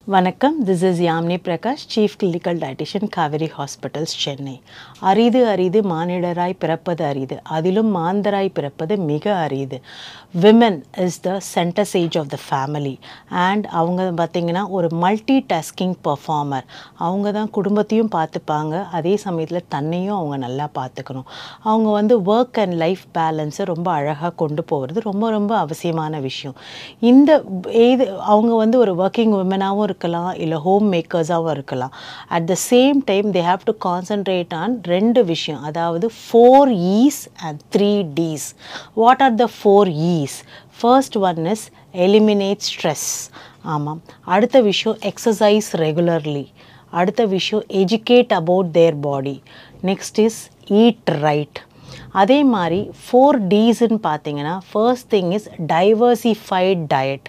வணக்கம் this is Yamini Prakash chief clinical dietitian Kaveri hospitals Chennai அரிது அரிது மானிடராய் பிறப்பது அரிது அதிலும் மாந்தராய் பிறப்பது மிக அரிது விமன் இஸ் த சென்டர் சேஜ் ஆஃப் த ஃபேமிலி அண்ட் அவங்க பார்த்திங்கன்னா ஒரு மல்டி டாஸ்கிங் பர்ஃபார்மர் அவங்க தான் குடும்பத்தையும் பார்த்துப்பாங்க அதே சமயத்தில் தன்னையும் அவங்க நல்லா பார்த்துக்கணும் அவங்க வந்து ஒர்க் அண்ட் லைஃப் பேலன்ஸை ரொம்ப அழகாக கொண்டு போகிறது ரொம்ப ரொம்ப அவசியமான விஷயம் இந்த இது அவங்க வந்து ஒரு ஒர்க்கிங் உமனாகவும் இருக்கலாம் இல்லை ஹோம் மேக்கர்ஸாகவும் இருக்கலாம் at the same time they have to concentrate on ரெண்டு விஷயம் அதாவது four E's and three D's what are the four E's first one is eliminate stress ஆமாம் அடுத்த விஷயம் எக்ஸசைஸ் ரெகுலர்லி அடுத்த விஷயம் educate about their body next is eat right அதே மாதிரி ஃபோர் டீஸ்ன்னு பார்த்தீங்கன்னா first thing is diversified diet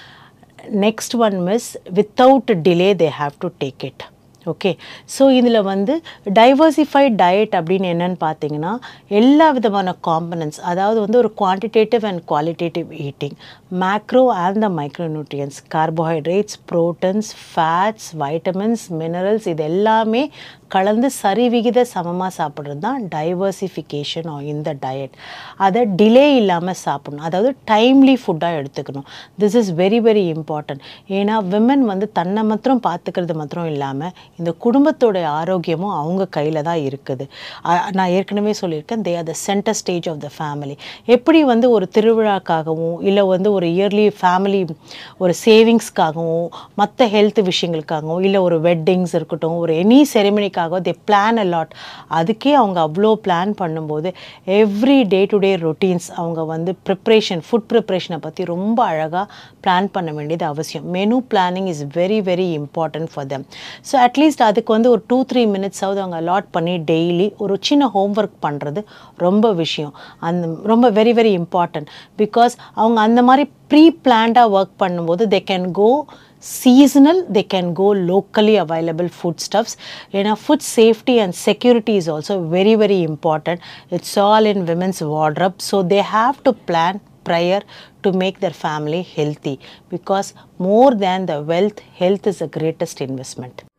next one miss without delay they have to take it okay so இதில் வந்து டைவர்சிஃபைட் டயட் அப்படின்னு என்னன்னு பார்த்தீங்கன்னா எல்லா விதமான காம்பனன்ட்ஸ் அதாவது வந்து ஒரு quantitative and qualitative eating macro and the micronutrients carbohydrates proteins fats vitamins minerals இது எல்லாமே கலந்து சரிவிகித சமமாக சாப்பிட்றது தான் டைவர்சிஃபிகேஷன் இந்த டயட் அதை டிலே இல்லாமல் சாப்பிடணும் அதாவது டைம்லி ஃபுட்டாக எடுத்துக்கணும் this is very very important ஏன்னா விமன் வந்து தன்னை மாத்திரம் பார்த்துக்கிறது மாத்திரம் இல்லாமல் இந்த குடும்பத்தோடைய ஆரோக்கியமும் அவங்க கையில் தான் இருக்குது நான் ஏற்கனவே சொல்லியிருக்கேன் they are the centre stage of the family எப்படி வந்து ஒரு திருவிழாக்காகவும் இல்லை வந்து ஒரு இயர்லி ஃபேமிலி ஒரு சேவிங்ஸ்க்காகவும் மற்ற ஹெல்த் விஷயங்களுக்காகவும் இல்லை ஒரு வெட்டிங்ஸ் இருக்கட்டும் ஒரு எனி செரிமனிக்காக தே பிளான் அலாட் அதுக்கே அவங்க அவ்வளோ பிளான் பண்ணும்போது every day to day routines அவங்க வந்து ப்ரிப்ரேஷன் ஃபுட் ப்ரிப்ரேஷனை பற்றி ரொம்ப அழகாக பிளான் பண்ண வேண்டியது அவசியம் menu planning is very very important for them so at least அதுக்கு வந்து ஒரு டூ த்ரீ மினிட்ஸாவது அவங்க அலாட் பண்ணி டெய்லி ஒரு சின்ன ஹோம்ஒர்க் பண்ணுறது ரொம்ப விஷயம் அந்த ரொம்ப வெரி வெரி இம்பார்ட்டன்ட் பிகாஸ் அவங்க அந்த மாதிரி ப்ரீ பிளான்டாக ஒர்க் பண்ணும்போது they can go seasonal they can go locally available food stuffs ஏன்னா food safety and security is also very very important it's all in women's wardrobe so they have to plan prior to make their family healthy because more than the wealth health is the greatest investment